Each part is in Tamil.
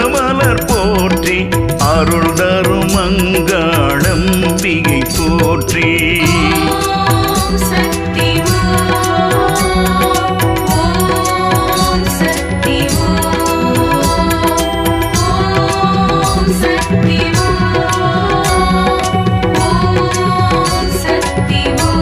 பதமலர் போற்றி அருள் தரும் மங்களம்பிகை போற்றி ஓம் சக்தி ஓம் சக்தி ஓம் சக்தி ஓம் சக்தி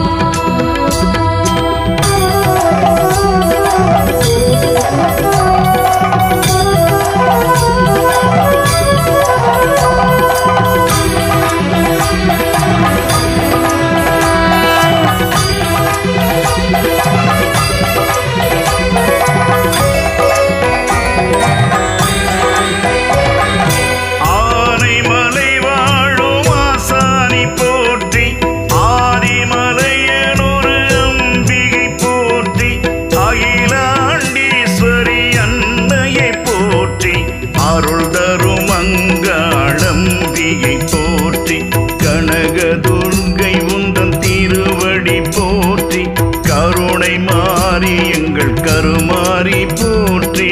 ஆனைமலை வாழும் ஆசானி போற்றி ஆதிமலையனொரு அம்பிகை போற்றி அகிலாண்டீஸ்வரி அன்னையை போற்றி அருள் தரும் அங்காளம்பிகை போற்றி கனகதுர்கை உந்தன் திருவடி போற்றி கருணை மாறி எங்கள் கருமாறி போற்றி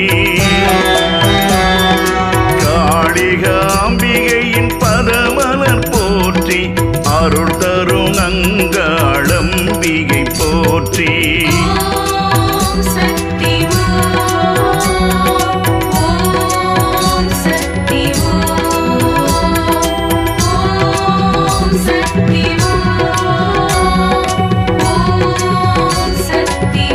காளிகாம்பிகையின் பதமலர் போற்றி அருள் தரும் அங்காளம்பிகை போற்றி ஓம் சக்தி ஓம் சக்தி ஓம் சக்தி ஓம் சக்தி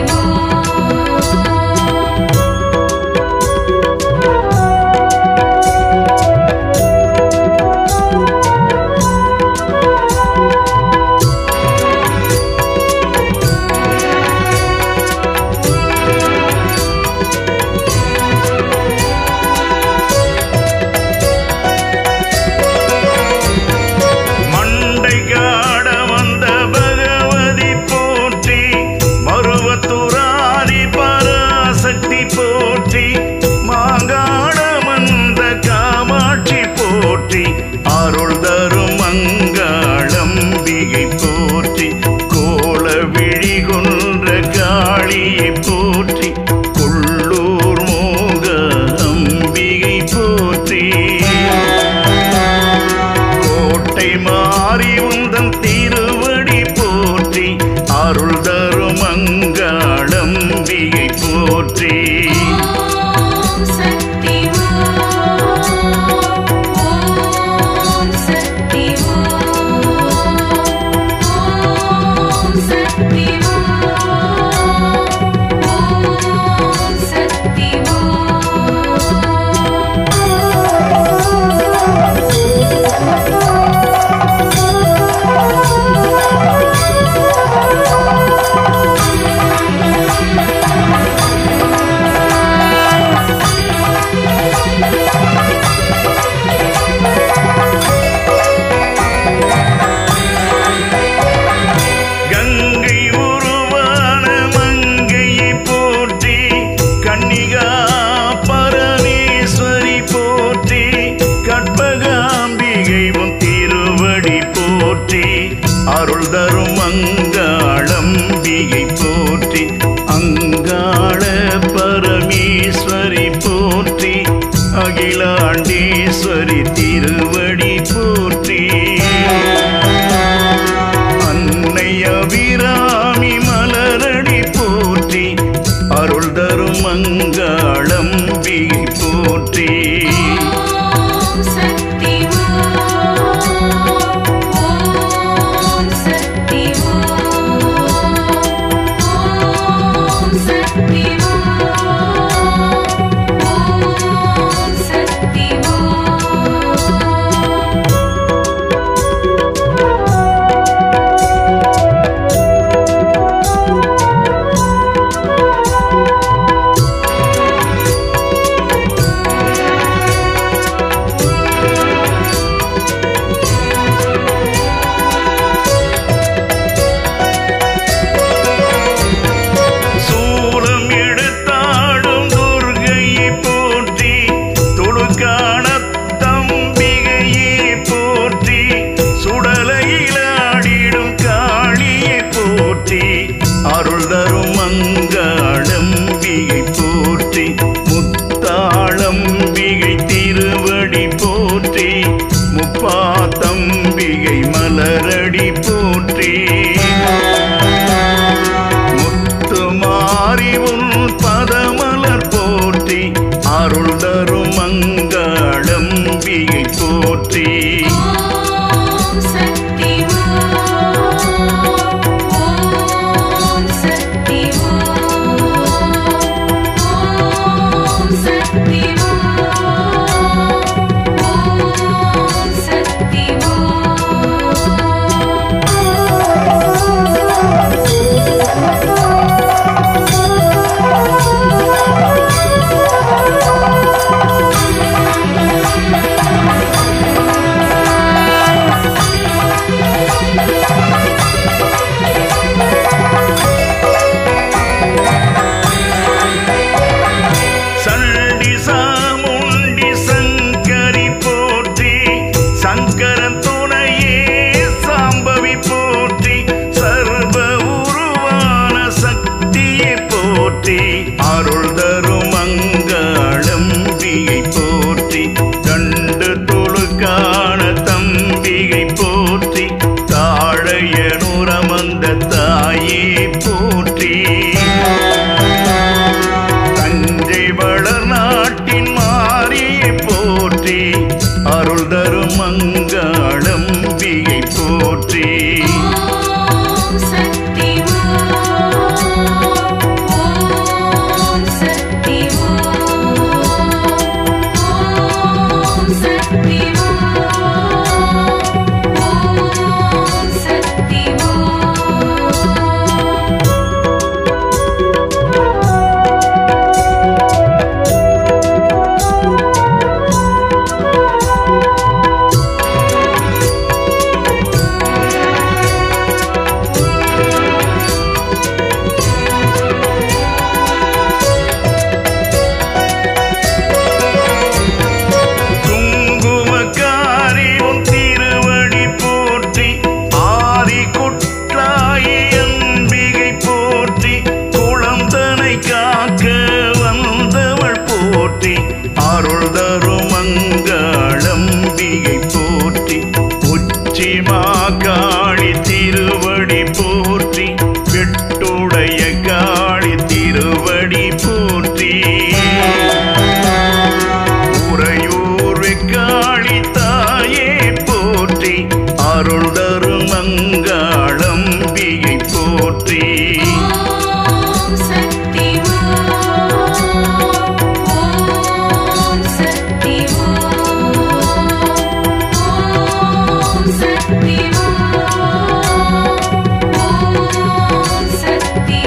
மண்டை காட வந்த பகவதி போற்றி மருவத்துராதி பராசக்தி போற்றி மாங்காட வந்த காமாட்சி போற்றி அருள் தரும் மங்காளம்பிகை போற்றி கோல விழி கொன்ற காளியை போற்றி கொள்ளூர் மோக அம்பிகை போற்றி கோட்டை மாறி உந்தன் திருவடி போற்றி அருள் தரும் அங்காளம்பிகை போற்றி ஓம் சக்தி ஓம் சக்தி ஓம் சக்தி ஓம் சக்தி கங்கை உருவான மங்கையை போற்றி கன்னிகா பரமேஸ்வரி போற்றி கற்பகாம்பிகை உன் திருவடி போற்றி அருள் தரும் அங்காளம்பிகை போற்றி அங்காள பரமேஸ்வரி போற்றி அகிலாண்டீஸ்வரி திருவடி போற்றி அன்னை அபிராமி மலரடி போற்றி அருள் தரும் மங்காளம்பிகை போற்றி ஓம் சக்தி ஓம் சக்தி ஓம் சக்தி ஓம் சக்தி சூலம் எடுத்தாடும் துர்கையை போற்றி தொழுக்கான தம்பிகையை போற்றி சுடலையிலாடிடும் காளியை போற்றி அருள் தரும் மங்காளம்பிகை போற்றி முத்தாளம்பிகை திரு அருள் தரும் மங்களம்பிகை போற்றி ஓம் சக்தி ஓம் சக்தி ஓம் சக்தி ஓம் சக்தி குங்குமக்காரி உன் திருவடி போற்றி ஆதி குற்றாயி அம்பிகை போற்றி குளந்தனை காக்க வந்தவள் போற்றி அருள் தரும் மங்களம்பிகை போற்றி உச்சி மாகாளி திருவடி போற்றி வெட்டுடைய காளி திருவடி போற்றி உறையூர் வெக்காளி தாயே போற்றி அருள் தரும் மங்களம்பிகை போற்றி ஓம் சக்தி ஓம் சக்தி ஓம் சக்தி ஓம் சக்தி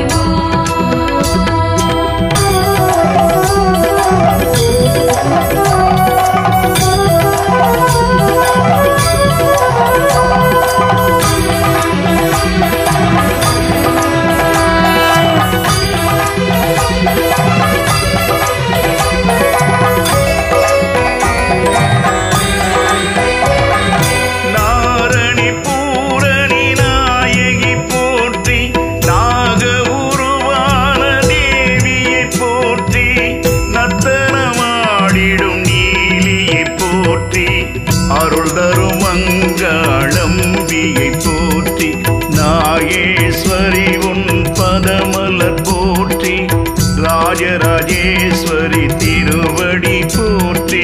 நாரணி பூரணி நாயகி போற்றி நாக உருவான தேவியை போற்றி நத்தனமாடிடும் நீலியை போற்றி அருள் தரும் மங்களம்பியை போற்றி நாகேஸ்வரி உன் பதமலர் போற்றி ராஜராஜேஸ்வரி திருவடி போற்றி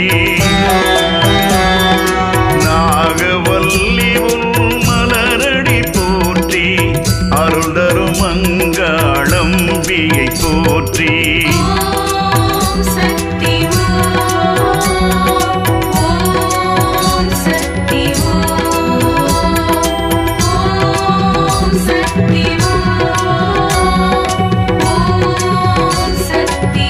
நாகவல்லி உன் மலரடி போற்றி அருள் தரும் மங்களம்பிகை போற்றி ஓம் சக்தி ஓம் சக்தி ஓம் சக்தி ஓம் சக்தி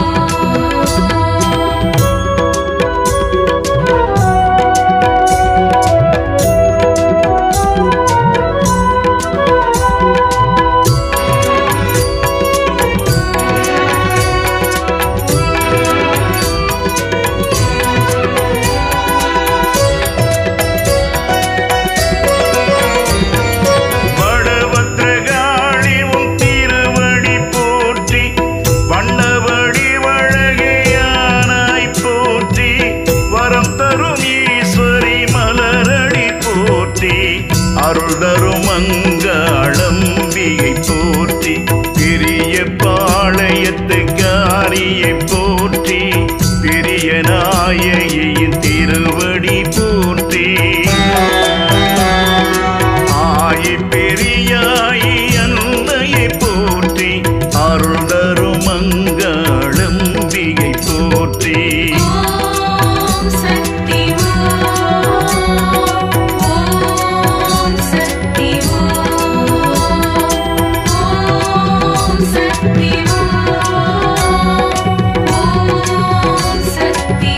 வடபத்ரகாளி உன் திருவடி போற்றி வண்ணவடி வழகையானாய் போற்றி வரம் தரும் ஈஸ்வரி மலரடி போற்றி அருள் தரும் மங்களம்பிகை போற்றி பெரிய பாளையத்து காரியை போற்றி பெரிய நாயகியின் திருவடி போற்றி ஆயி பெரியாயி அன்னையை போற்றி அருள் தரும் மங்களம்பிகை போற்றி ஓம் சக்தி ஓம் சக்தி ஓம் சக்தி ஓம் சக்தி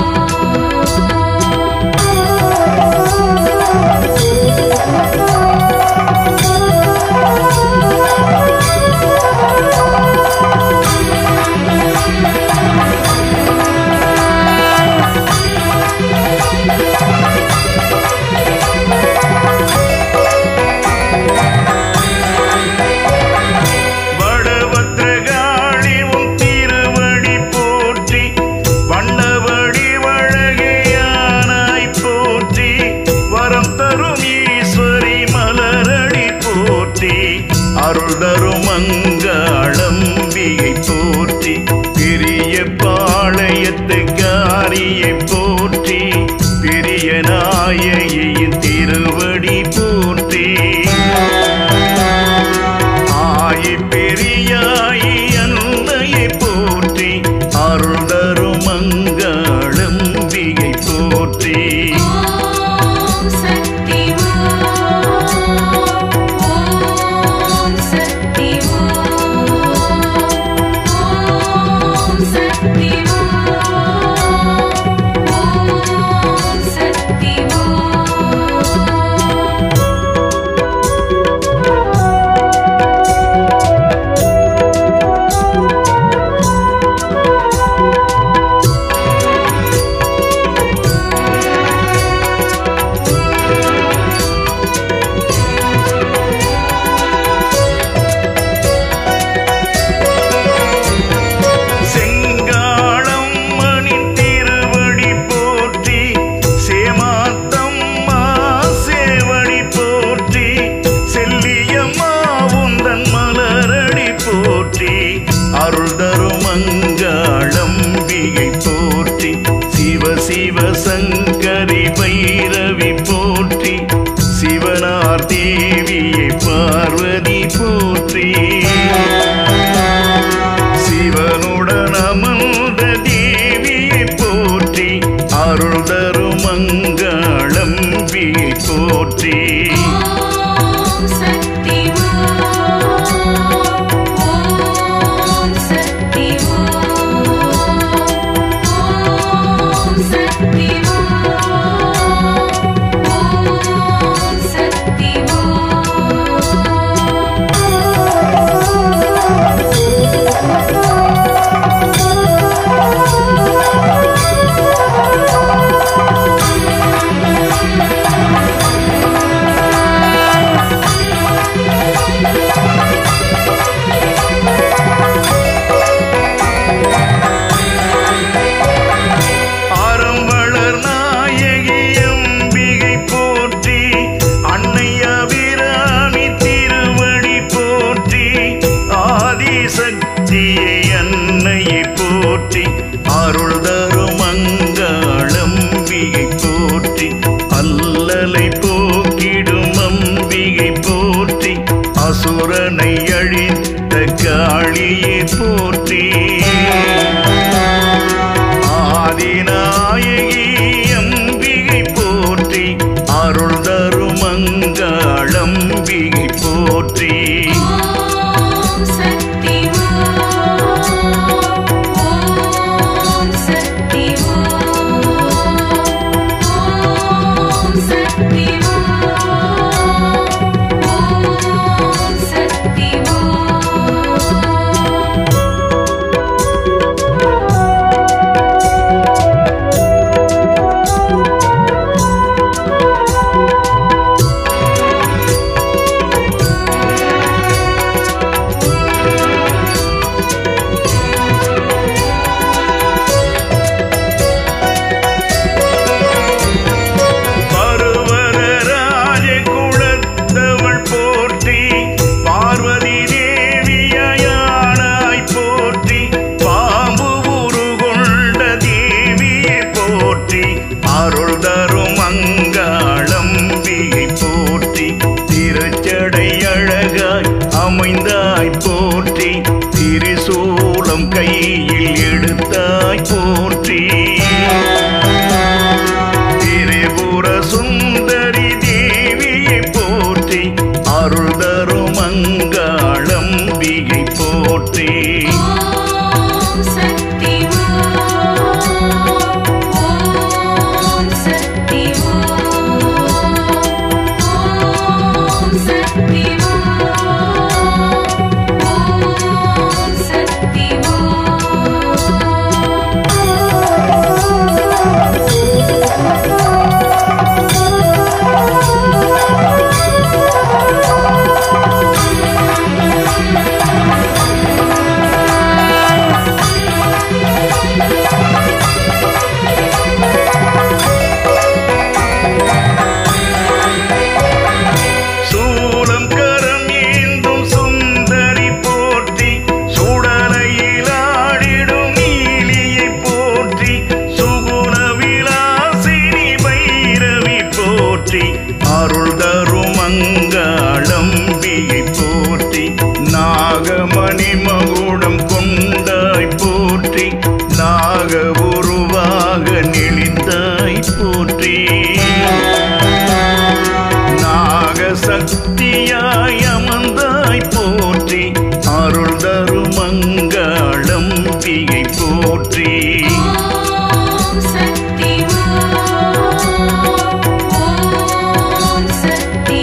வடபத்ரகாளி உன் திருவடி போற்றி வண்ணவடி வழகையானாய் போற்றி வரம் தரும் ஈஸ்வரி மலரடி போற்றி அருள் தரும் மங்களம்பிகை போற்றி பெரிய பாளையத்து காரியை போற்றி சிவசங்கரி பைரவி போற்றி சிவனார் தேவியை பார்வதி போற்றி சிவனுடன் அமர்ந்த தேவியை போற்றி அருள் தரும் மங்களம்பியை போற்றி ஓம் சக்தி ஓம் சக்தி ஓம் சக்தி ஓம் சக்தி ஆரம் வளர் நாயகி அம்பிகை போற்றி அன்னை அபிராமி திருவடி போற்றி ஆதிசக்தியை அன்னையை போற்றி அருள் தரும் அங்காளம்பிகை போற்றி அல்லலை போக்கிடும் அம்பிகை போற்றி அசுரனை அழித்த காளியை போற்றி ஆதிநாயகி அம்பிகை போற்றி அருள் தரும் மங்களம்பிகை போற்றி ஓம் சக்தி ஓம் சக்தி ஓம் சக்தி ஓம் சக்தி பருவரராஜ குலத்தவள் போற்றி பார்வதி தேவியானாய் போற்றி பாம்பு உருகொண்ட தேவியை போற்றி அருள் தரும் அங்காளம்பிகை போற்றி திருச்சடை அழகாய் அமைந்தாய் போற்றி திரிசூலம் கையில் எடுத்தாய் போற்றி திரிபுர சுந்தரி தேவியை போற்றி அருள் தரும் மங்களம்பிகை போற்றி ஓம் சக்தி ஓம் சக்தி ஓம் சக்தி ஓம் சக்தி சூலம் கரம் ஏந்தும் சுந்தரி போற்றி சுடலையில் ஆடிடும் நீலியை போற்றி சுகுண விலாசினி பைரவி போற்றி அருள் தரும் மங்களம்பியை போற்றி நாகமணி மகுடம் கொண்டாய் போற்றி நாக உருவாக நெளிந்தாய் போற்றி நாகசக்தியாய் அமர்ந்தாய் போற்றி அருள் தரும் மங்களம்பிகை போற்றி ஓம் சக்தி ஓம் சக்தி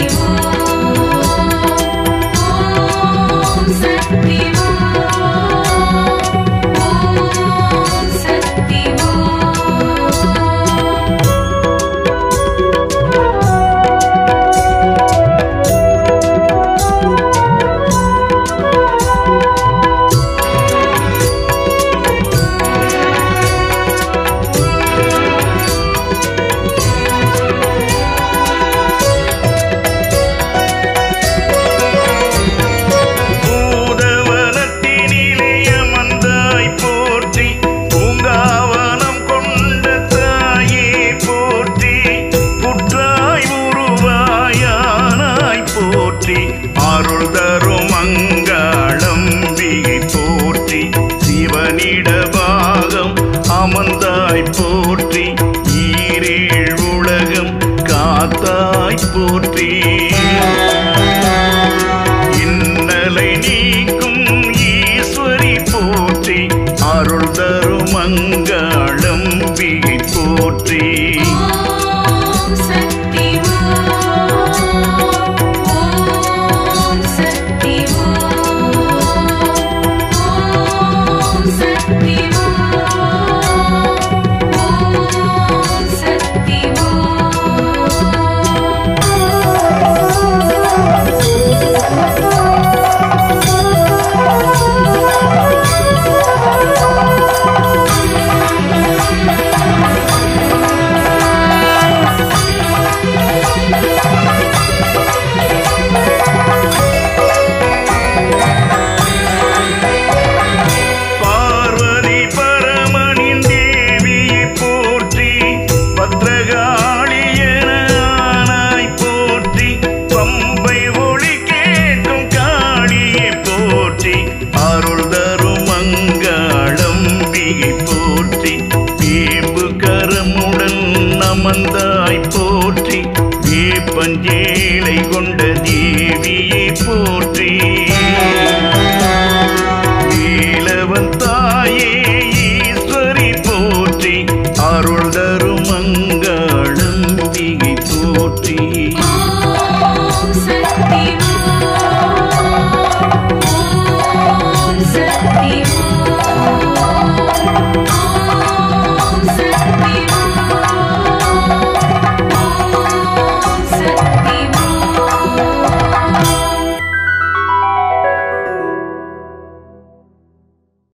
சுமந்தாய் போற்றி வேப்பஞ்சேலை கொண்ட தேவியே போற்றி